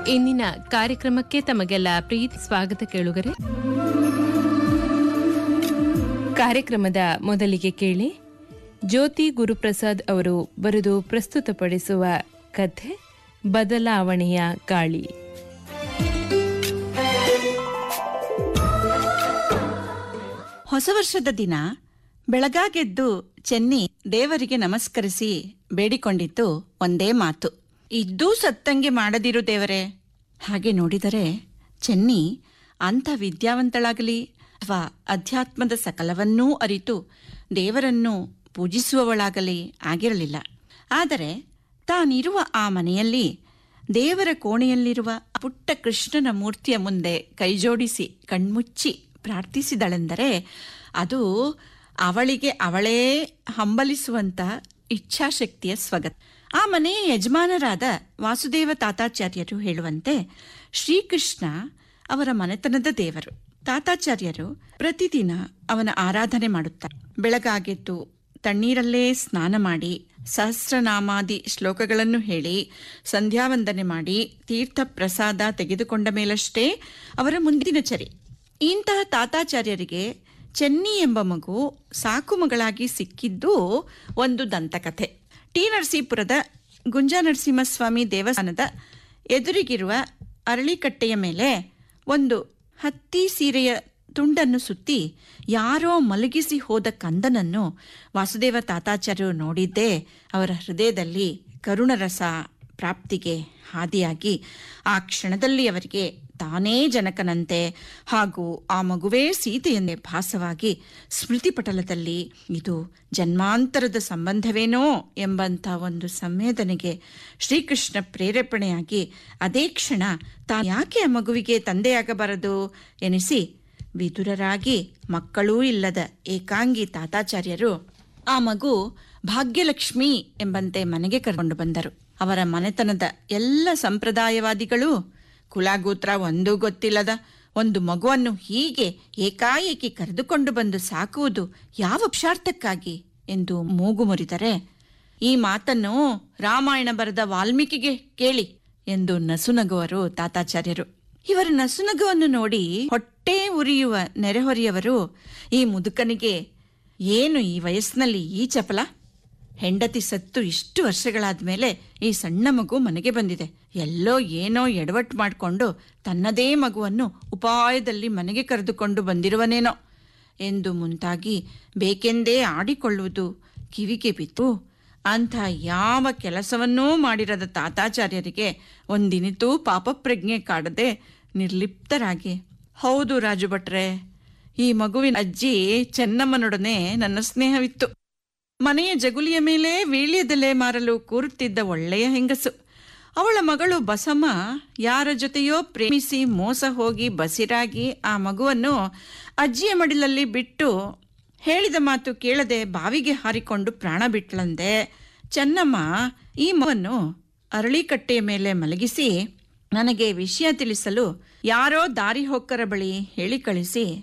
ಇಂದಿನ ಕಾರ್ಯಕ್ರಮಕ್ಕೆ ತಮಗೆಲ್ಲ ಪ್ರೀತಿ ಸ್ವಾಗತ ಕೇಳುಗರೆ ಕಾರ್ಯಕ್ರಮದ ಮೊದಲಿಗೆ ಕೇಳಿ ಜ್ಯೋತಿ ಗುರುಪ್ರಸಾದ್ ಅವರು ಬರೆದು ಪ್ರಸ್ತುತಪಡಿಸುವ ಕಥೆ ಬದಲಾವಣೆಯ ಗಾಳಿ ಹೊಸ ವರ್ಷದ ದಿನ ಬೆಳಗಾಗೆದ್ದು ಚೆನ್ನಿ ದೇವರಿಗೆ ನಮಸ್ಕರಿಸಿ ಬೇಡಿಕೊಂಡಿದ್ದು ಒಂದೇ ಮಾತು ಇದ್ದೂ ಸತ್ತಂಗೆ ಮಾಡದಿರು ದೇವರೇ ಹಾಗೆ ನೋಡಿದರೆ ಚೆನ್ನಿ ಅಂಥ ವಿದ್ಯಾವಂತಳಾಗಲಿ ಅಥವಾ ಅಧ್ಯಾತ್ಮದ ಸಕಲವನ್ನೂ ಅರಿತು ದೇವರನ್ನು ಪೂಜಿಸುವವಳಾಗಲಿ ಆಗಿರಲಿಲ್ಲ ಆದರೆ ತಾನಿರುವ ಆ ಮನೆಯಲ್ಲಿ ದೇವರ ಕೋಣೆಯಲ್ಲಿರುವ ಪುಟ್ಟ ಕೃಷ್ಣನ ಮೂರ್ತಿಯ ಮುಂದೆ ಕೈಜೋಡಿಸಿ ಕಣ್ಮುಚ್ಚಿ ಪ್ರಾರ್ಥಿಸಿದಳೆಂದರೆ ಅದು ಅವಳಿಗೆ ಅವಳೇ ಹಂಬಲಿಸುವಂತ ಇಚ್ಛಾಶಕ್ತಿಯ ಸ್ವಗತ ಆ ಮನೆಯ ಯಜಮಾನರಾದ ವಾಸುದೇವ ತಾತಾಚಾರ್ಯರು ಹೇಳುವಂತೆ ಶ್ರೀಕೃಷ್ಣ ಅವರ ಮನೆತನದ ದೇವರು ತಾತಾಚಾರ್ಯರು ಪ್ರತಿದಿನ ಅವನ ಆರಾಧನೆ ಮಾಡುತ್ತಾರೆ ಬೆಳಗಾಗೆದ್ದು ತಣ್ಣೀರಲ್ಲೇ ಸ್ನಾನ ಮಾಡಿ ಸಹಸ್ರನಾಮಾದಿ ಶ್ಲೋಕಗಳನ್ನು ಹೇಳಿ ಸಂಧ್ಯಾವಂದನೆ ಮಾಡಿ ತೀರ್ಥ ಪ್ರಸಾದ ತೆಗೆದುಕೊಂಡ ಮೇಲಷ್ಟೇ ಅವರ ಮುಂದಿನ ಚರಿ ಇಂತಹ ತಾತಾಚಾರ್ಯರಿಗೆ ಚೆನ್ನಿ ಎಂಬ ಮಗು ಸಾಕು ಮಗಳಾಗಿ ಸಿಕ್ಕಿದ್ದು ಒಂದು ದಂತಕಥೆ ಟಿ ನರಸೀಪುರದ ಗುಂಜಾ ನರಸಿಂಹಸ್ವಾಮಿ ದೇವಸ್ಥಾನದ ಎದುರಿಗಿರುವ ಅರಳಿಕಟ್ಟೆಯ ಮೇಲೆ ಒಂದು ಹತ್ತಿ ಸೀರೆಯ ತುಂಡನ್ನು ಸುತ್ತಿ ಯಾರೋ ಮಲಗಿಸಿ ಹೋದ ಕಂದನನ್ನು ವಾಸುದೇವ ತಾತಾಚಾರ್ಯರು ನೋಡಿದ್ದೇ ಅವರ ಹೃದಯದಲ್ಲಿ ಕರುಣರಸ ಪ್ರಾಪ್ತಿಗೆ ಹಾದಿಯಾಗಿ ಆ ಕ್ಷಣದಲ್ಲಿ ಅವರಿಗೆ ತಾನೇ ಜನಕನಂತೆ ಹಾಗೂ ಆ ಮಗುವೇ ಸೀತೆಯಂದೇ ಭಾಸವಾಗಿ ಸ್ಮೃತಿಪಟಲದಲ್ಲಿ ಇದು ಜನ್ಮಾಂತರದ ಸಂಬಂಧವೇನೋ ಎಂಬಂಥ ಒಂದು ಸಂವೇದನೆಗೆ ಶ್ರೀಕೃಷ್ಣ ಪ್ರೇರೇಪಣೆಯಾಗಿ ಅದೇ ಕ್ಷಣ ತಾ ಯಾಕೆ ಆ ಮಗುವಿಗೆ ತಂದೆಯಾಗಬಾರದು ಎನಿಸಿ ವಿದುರರಾಗಿ ಮಕ್ಕಳೂ ಇಲ್ಲದ ಏಕಾಂಗಿ ತಾತಾಚಾರ್ಯರು ಆ ಮಗು ಭಾಗ್ಯಲಕ್ಷ್ಮಿ ಎಂಬಂತೆ ಮನೆಗೆ ಕರ್ಕೊಂಡು ಬಂದರು ಅವರ ಮನೆತನದ ಎಲ್ಲ ಸಂಪ್ರದಾಯವಾದಿಗಳು ಕುಲಗೋತ್ರ ಒಂದೂ ಗೊತ್ತಿಲ್ಲದ ಒಂದು ಮಗುವನ್ನು ಹೀಗೆ ಏಕಾಏಕಿ ಕರೆದುಕೊಂಡು ಬಂದು ಸಾಕುವುದು ಯಾವ ಪಕ್ಷಾರ್ಥಕ್ಕಾಗಿ ಎಂದು ಮೂಗು ಮುರಿದರೆ ಈ ಮಾತನ್ನು ರಾಮಾಯಣ ಬರೆದ ವಾಲ್ಮೀಕಿಗೆ ಕೇಳಿ ಎಂದು ನಸುನಗುವರು ತಾತಾಚಾರ್ಯರು ಇವರ ನಸುನಗುವನ್ನು ನೋಡಿ ಹೊಟ್ಟೆ ಉರಿಯುವ ನೆರೆಹೊರೆಯವರು ಈ ಮುದುಕನಿಗೆ ಏನು ಈ ವಯಸ್ಸಿನಲ್ಲಿ ಈ ಚಪಲ ಹೆಂಡತಿ ಸತ್ತು ಇಷ್ಟು ವರ್ಷಗಳಾದ ಮೇಲೆ ಈ ಸಣ್ಣ ಮಗು ಮನೆಗೆ ಬಂದಿದೆ ಎಲ್ಲೋ ಏನೋ ಎಡವಟ್ಟು ಮಾಡಿಕೊಂಡು ತನ್ನದೇ ಮಗುವನ್ನು ಉಪಾಯದಲ್ಲಿ ಮನೆಗೆ ಕರೆದುಕೊಂಡು ಬಂದಿರುವನೇನೋ ಎಂದು ಮುಂತಾಗಿ ಬೇಕೆಂದೇ ಆಡಿಕೊಳ್ಳುವುದು ಕಿವಿಗೆ ಬಿತ್ತು ಅಂಥ ಯಾವ ಕೆಲಸವನ್ನೂ ಮಾಡಿರದ ತಾತಾಚಾರ್ಯರಿಗೆ ಒಂದಿನಿತೂ ಪಾಪಪ್ರಜ್ಞೆ ಕಾಡದೆ ನಿರ್ಲಿಪ್ತರಾಗಿ ಹೌದು ರಾಜು ಭಟ್ರೆ ಈ ಮಗುವಿನ ಅಜ್ಜಿ ಚೆನ್ನಮ್ಮನೊಡನೆ ನನ್ನ ಸ್ನೇಹವಿತ್ತು ಮನೆಯ ಜಗುಲಿಯ ಮೇಲೆ ವೀಳ್ಯದೆಲೆ ಮಾರಲು ಕೂರುತ್ತಿದ್ದ ಒಳ್ಳೆಯ ಹೆಂಗಸು ಅವಳ ಮಗಳು ಬಸಮ್ಮ ಯಾರ ಜೊತೆಯೋ ಪ್ರೇಮಿಸಿ ಮೋಸ ಹೋಗಿ ಬಸಿರಾಗಿ ಆ ಮಗುವನ್ನು ಅಜ್ಜಿಯ ಮಡಿಲಲ್ಲಿ ಬಿಟ್ಟು ಹೇಳಿದ ಮಾತು ಕೇಳದೆ ಬಾವಿಗೆ ಹಾರಿಕೊಂಡು ಪ್ರಾಣ ಬಿಟ್ಲಂದೆ ಚೆನ್ನಮ್ಮ ಈ ಮಗುವನ್ನು ಅರಳಿಕಟ್ಟೆಯ ಮೇಲೆ ಮಲಗಿಸಿ ನನಗೆ ವಿಷಯ ತಿಳಿಸಲು ಯಾರೋ ದಾರಿ ಹೊಕ್ಕರ ಬಳಿ ಹೇಳಿ ಕಳಿಸಿ